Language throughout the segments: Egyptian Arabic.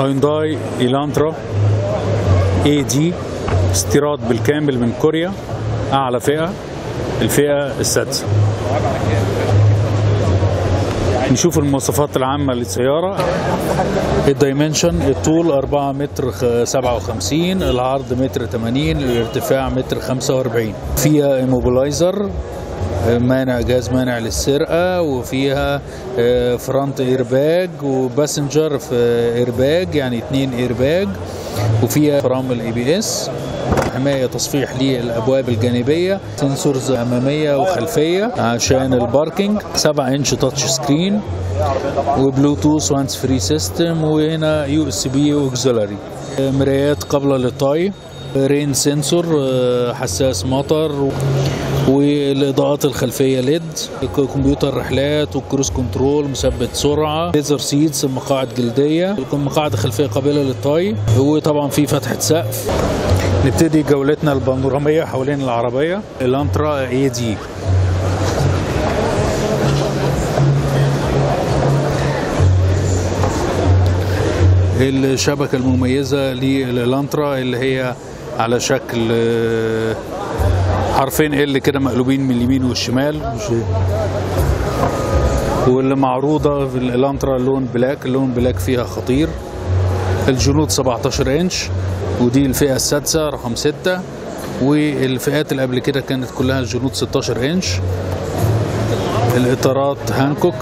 هيونداي إيلانترا اي دي استيراد بالكامل من كوريا أعلى فئة الفئة السادسة نشوف المواصفات العامة للسيارة الدايمنشن الطول 4 متر خ- 57 العرض متر 80 الارتفاع متر 45 فيها ايموبلايزر مانع جهاز مانع للسرقة وفيها آه، فرونت ايرباج وباسنجر في ايرباج يعني اتنين ايرباج وفيها فرامل اي بي اس حماية تصفيح للأبواب الجانبية سنسورز أمامية وخلفية عشان الباركينج 7 انش تاتش سكرين وبلوتوث وانس فري سيستم وهنا يو اس بي واكسلري مرايات قابلة للطي رين سنسور آه، حساس مطر والاضاءات الخلفيه ليد كمبيوتر رحلات والكروز كنترول مثبت سرعه ليزر سيتس مقاعد جلديه مقاعد خلفيه قابله للطي وطبعا في فتحه سقف نبتدي جولتنا البانوراميه حوالين العربيه الانترا اي دي الشبكه المميزه للانترا اللي هي على شكل آه، حرفين ال كده مقلوبين من اليمين والشمال مش واللي معروضه في الانترا لون بلاك اللون بلاك فيها خطير الجنود 17 انش ودي الفئه السادسه رقم 6 والفئات اللي قبل كده كانت كلها الجنود 16 انش الاطارات هانكوك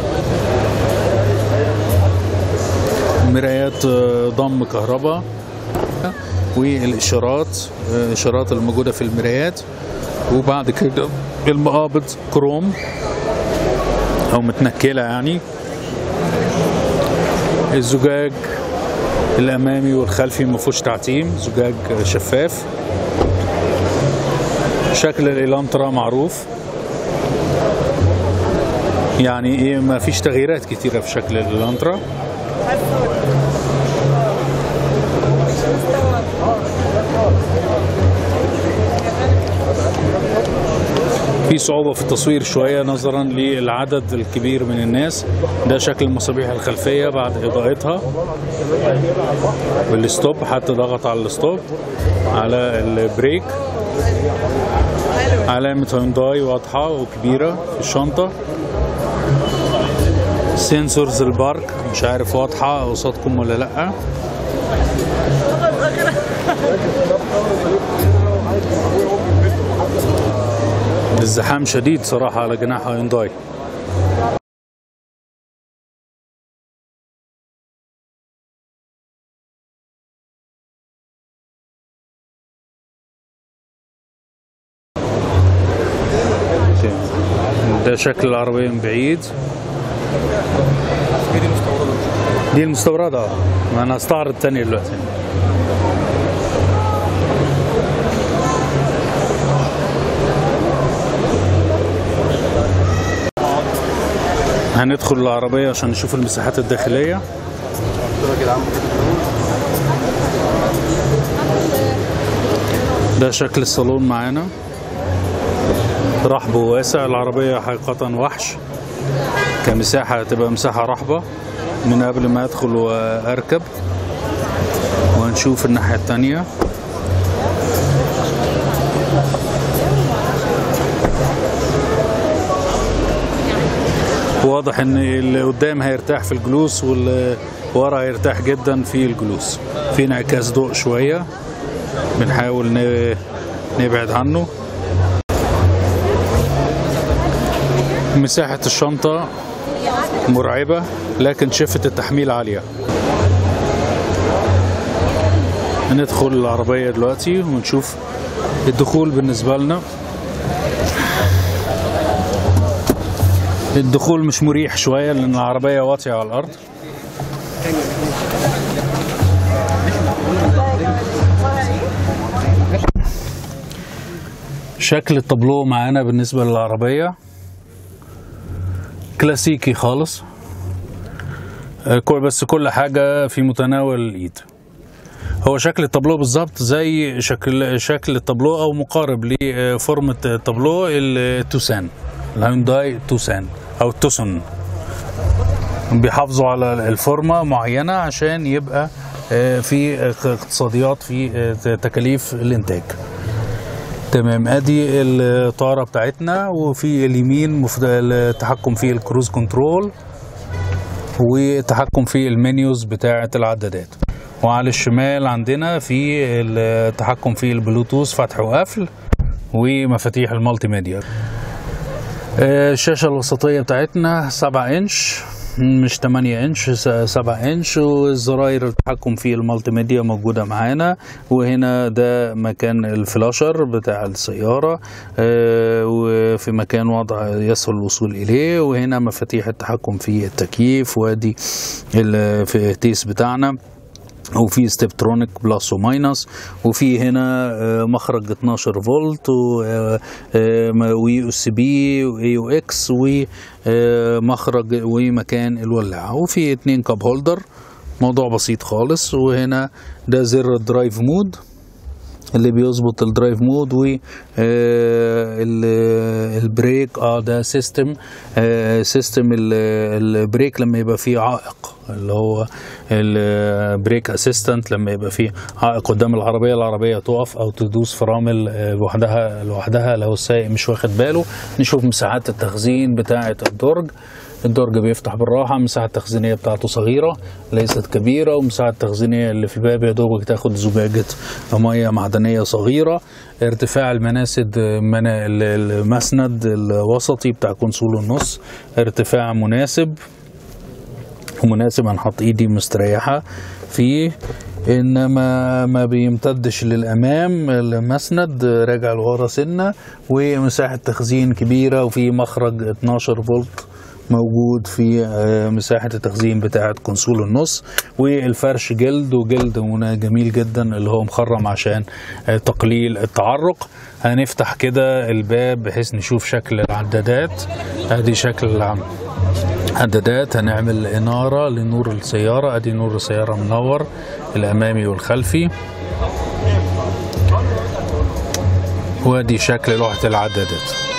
مرايات آه، ضم كهرباء والاشارات آه، الاشارات الموجوده في المرايات وبعد كده المقابض كروم او متنكله يعني الزجاج الامامي والخلفي ما فيهوش تعتيم زجاج شفاف شكل الالانترا معروف يعني ايه ما فيش تغييرات كتيره في شكل الالانترا في صعوبة في التصوير شوية نظرا للعدد الكبير من الناس ده شكل المصابيح الخلفية بعد إضاءتها بالستوب حتى ضغط على الستوب على البريك علامة هيونداي واضحة وكبيرة في الشنطة سنسورز البارك مش عارف واضحة قصادكم ولا لأ الزحام شديد صراحة على جناح هيونداي ده شكل العربية من بعيد دي المستوردة اه ما انا استعرض تاني دلوقتي هندخل العربية عشان نشوف المساحات الداخلية ده شكل الصالون معانا رحب وواسع العربية حقيقة وحش كمساحة تبقى مساحة رحبة من قبل ما أدخل وأركب وهنشوف الناحية التانية واضح ان اللي قدام هيرتاح في الجلوس واللي ورا هيرتاح جدا في الجلوس في انعكاس ضوء شوية بنحاول ن- نبعد عنه مساحة الشنطة مرعبة لكن شفة التحميل عالية ندخل العربية دلوقتي ونشوف الدخول بالنسبة لنا الدخول مش مريح شوية لأن العربية واطية على الأرض شكل التابلو معانا بالنسبة للعربية كلاسيكي خالص آه، كل- بس كل حاجة في متناول الإيد هو شكل التابلو بالظبط زي شكل شكل التابلو أو مقارب لفورمة التابلو التوسان الهيونداي توسان أو توسون بيحافظوا على الفورمه معينه عشان يبقى آه، في اقتصاديات في آه، تكاليف الانتاج تمام ادي الطاره بتاعتنا وفي اليمين مفت- التحكم في الكروز كنترول والتحكم في المنيوز بتاعه العدادات وعلى الشمال عندنا في التحكم في البلوتوث فتح وقفل ومفاتيح المالتي ميديا آه، الشاشة الوسطية بتاعتنا 7 انش مش 8 انش 7 انش والزراير التحكم في المالتي ميديا موجودة معانا وهنا ده مكان الفلاشر بتاع السيارة آه، وفي مكان وضع يسهل الوصول إليه وهنا مفاتيح التحكم في التكييف وادي الفتيس بتاعنا وفي ستيبترونيك بلس وماينس وفي هنا آه، مخرج 12 فولت ويو اس بي واي يو اكس ومخرج ومكان الولاعه وفي اتنين كاب هولدر موضوع بسيط خالص وهنا ده زر الدرايف مود اللي بيظبط الدرايف مود و آه، ال- البريك اه ده سيستم آه، سيستم ال- البريك لما يبقى فيه عائق اللي هو البريك اسيستنت لما يبقى فيه عائق قدام العربيه العربيه تقف او تدوس فرامل آه، لوحدها لوحدها لو السائق مش واخد باله نشوف مساحات التخزين بتاعه الدرج الدرج بيفتح بالراحة المساحة التخزينية بتاعته صغيرة ليست كبيرة والمساحة التخزينية اللي في الباب يا دوبك تاخد زجاجة مية معدنية صغيرة ارتفاع المناسد من ال- المسند الوسطي بتاع كونسول النص ارتفاع مناسب ومناسب هنحط ايدي مستريحة فيه انما ما بيمتدش للامام المسند راجع لورا سنه ومساحه تخزين كبيره وفي مخرج 12 فولت موجود في آه، مساحة التخزين بتاعة كونسول النص والفرش جلد وجلد من- جميل جدا اللي هو مخرم عشان آه، تقليل التعرق هنفتح كده الباب بحيث نشوف شكل العدادات ادي شكل العم عدادات هنعمل إنارة لنور السيارة أدي نور السيارة منور الأمامي والخلفي وادي شكل لوحة العدادات